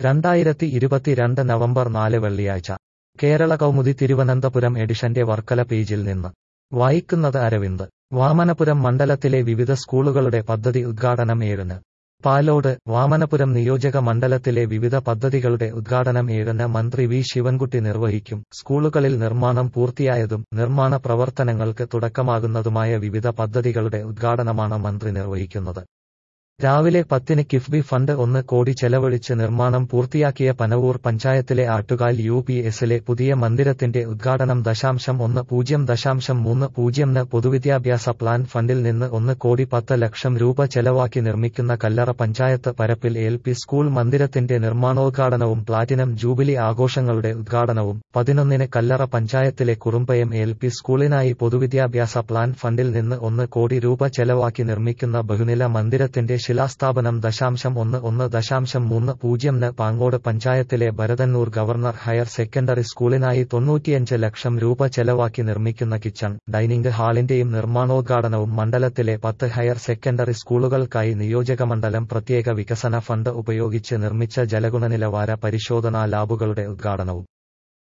രണ്ടായിരത്തി ഇരുപത്തിരണ്ട് നവംബർ നാല് വെള്ളിയാഴ്ച കേരള കൗമുദി തിരുവനന്തപുരം എഡിഷന്റെ വർക്കല പേജിൽ നിന്ന് വായിക്കുന്നത് അരവിന്ദ് വാമനപുരം മണ്ഡലത്തിലെ വിവിധ സ്കൂളുകളുടെ പദ്ധതി ഉദ്ഘാടനം ഏഴിന് പാലോട് വാമനപുരം നിയോജക മണ്ഡലത്തിലെ വിവിധ പദ്ധതികളുടെ ഉദ്ഘാടനം ഏഴിന് മന്ത്രി വി ശിവൻകുട്ടി നിർവഹിക്കും സ്കൂളുകളിൽ നിർമ്മാണം പൂർത്തിയായതും നിർമ്മാണ പ്രവർത്തനങ്ങൾക്ക് തുടക്കമാകുന്നതുമായ വിവിധ പദ്ധതികളുടെ ഉദ്ഘാടനമാണ് മന്ത്രി നിർവഹിക്കുന്നത് രാവിലെ പത്തിന് കിഫ്ബി ഫണ്ട് ഒന്ന് കോടി ചെലവഴിച്ച് നിർമ്മാണം പൂർത്തിയാക്കിയ പനവൂർ പഞ്ചായത്തിലെ ആട്ടുകാൽ യു പി എസിലെ പുതിയ മന്ദിരത്തിന്റെ ഉദ്ഘാടനം ദശാംശം ഒന്ന് പൂജ്യം ദശാംശം മൂന്ന് പൂജ്യംന് പൊതുവിദ്യാഭ്യാസ പ്ലാൻ ഫണ്ടിൽ നിന്ന് ഒന്ന് കോടി പത്ത് ലക്ഷം രൂപ ചെലവാക്കി നിർമ്മിക്കുന്ന കല്ലറ പഞ്ചായത്ത് പരപ്പിൽ എൽ പി സ്കൂൾ മന്ദിരത്തിന്റെ നിർമ്മാണോദ്ഘാടനവും പ്ലാറ്റിനം ജൂബിലി ആഘോഷങ്ങളുടെ ഉദ്ഘാടനവും പതിനൊന്നിന് കല്ലറ പഞ്ചായത്തിലെ കുറുമ്പയം എൽ പി സ്കൂളിനായി പൊതുവിദ്യാഭ്യാസ പ്ലാൻ ഫണ്ടിൽ നിന്ന് ഒന്ന് കോടി രൂപ ചെലവാക്കി നിർമ്മിക്കുന്ന ബഹുനില മന്ദിരത്തിന്റെ ശിലാസ്ഥാപനം ദശാംശം ഒന്ന് ഒന്ന് ദശാംശം മൂന്ന് പൂജ്യംന് പാങ്ങോട് പഞ്ചായത്തിലെ ഭരതന്നൂർ ഗവർണർ ഹയർ സെക്കൻഡറി സ്കൂളിനായി തൊണ്ണൂറ്റിയഞ്ച് ലക്ഷം രൂപ ചെലവാക്കി നിർമ്മിക്കുന്ന കിച്ചൺ ഡൈനിംഗ് ഹാളിന്റെയും നിർമ്മാണോദ്ഘാടനവും മണ്ഡലത്തിലെ പത്ത് ഹയർ സെക്കൻഡറി സ്കൂളുകൾക്കായി നിയോജകമണ്ഡലം പ്രത്യേക വികസന ഫണ്ട് ഉപയോഗിച്ച് നിർമ്മിച്ച ജലഗുണനിലവാര പരിശോധനാ ലാബുകളുടെ ഉദ്ഘാടനവും